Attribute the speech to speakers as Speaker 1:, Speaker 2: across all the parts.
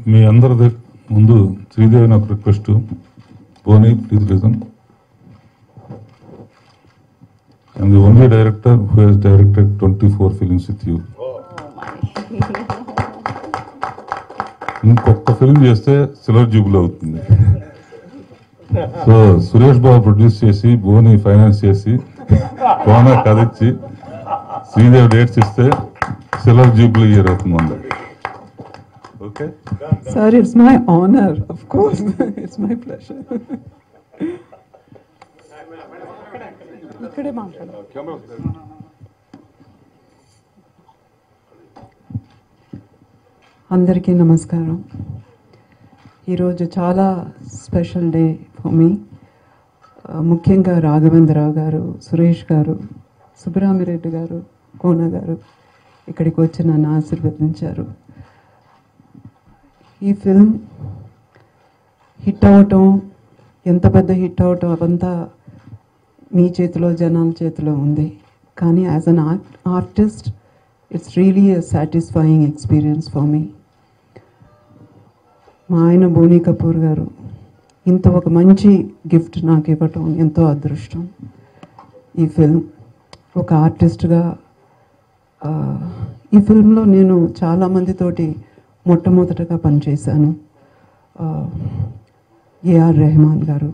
Speaker 1: మీ అందరి ముందు శ్రీదేవి నాకు request Boney please listen I'm the only director who has directed twenty four films with you ఇంకొక film చేస్తే silver jubilee అవుతుంది సో సురేష్ బాబు produce చేసి భువని ఫైనాన్స్ చేసి కోన కథ ఇచ్చి శ్రీదేవి డేట్స్ ఇస్తే సిల్వర్ జూబుల్ ఇయర్ అవుతుంది మన okay
Speaker 2: Sir, it's my honor, of course. it's my pleasure. ఇక్కడే మాట్లాడు అందరికీ నమస్కారం ఈరోజు చాలా స్పెషల్ డే ఫర్ మీ ముఖ్యంగా రాఘవేంద్రరావు గారు సురేష్ గారు సుబ్బరామిరెడ్డి గారు కోన గారు ఇక్కడికి వచ్చి నన్ను ఆశీర్వదించారు ఈ ఫిల్మ్ హిట్ అవటం ఎంత పెద్ద హిట్ అవటం అవంతా మీ చేతిలో జనాల చేతిలో ఉంది కానీ as an art artist it's really a satisfying experience for me మా ఆయన బోనీ కపూర్ గారు ఇంత ఒక మంచి గిఫ్ట్ నాకు ఇవ్వటం ఎంతో అదృష్టం ఈ ఫిల్మ్ ఒక ఆర్టిస్ట్గా ఆ, ఈ ఫిల్మ్లో నేను చాలామందితోటి మొట్టమొదటగా పనిచేశాను ఆ, ఏఆర్ రెహమాన్ గారు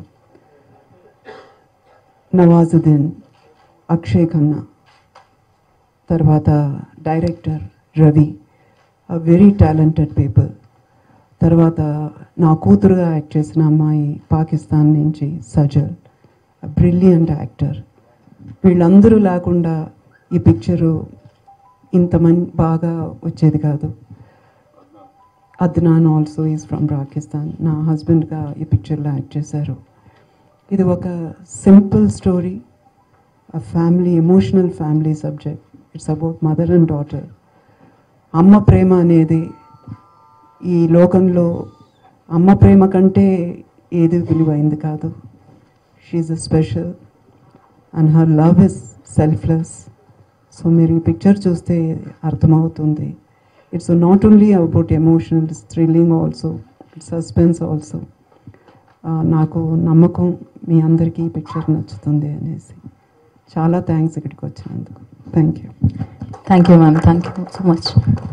Speaker 2: నవాజుద్దీన్ అక్షయ్ ఖన్నా తర్వాత director Ravi very talented people తర్వాత నా కూతురుగా యాక్ట్ చేసిన అమ్మాయి పాకిస్తాన్ నుంచి సజల్ బ్రిలియంట్ యాక్టర్ వీళ్ళందరూ లేకుండా ఈ పిక్చరు ఇంత మన్ బాగా వచ్చేది కాదు Adnan also is from Pakistan నా హస్బెండ్గా ఈ పిక్చర్లో యాక్ట్ చేశారు ఇది ఒక simple story a family emotional family subject it's about mother and daughter అమ్మ ప్రేమ అనేది ఈ లోకంలో అమ్మ ప్రేమ కంటే ఏది విలువైంది కాదు she's a special and her love is selfless so మీరు ఈ పిక్చర్ చూస్తే అర్థమవుతుంది it's not only about emotional it's thrilling also it's suspense also నాకు నమ్మకం మీ అందరికీ ఈ పిక్చర్ నచ్చుతుంది అనేసి చాలా థ్యాంక్స్ ఇక్కడికి వచ్చినందుకు thank you
Speaker 3: thank you ma'am thank you so much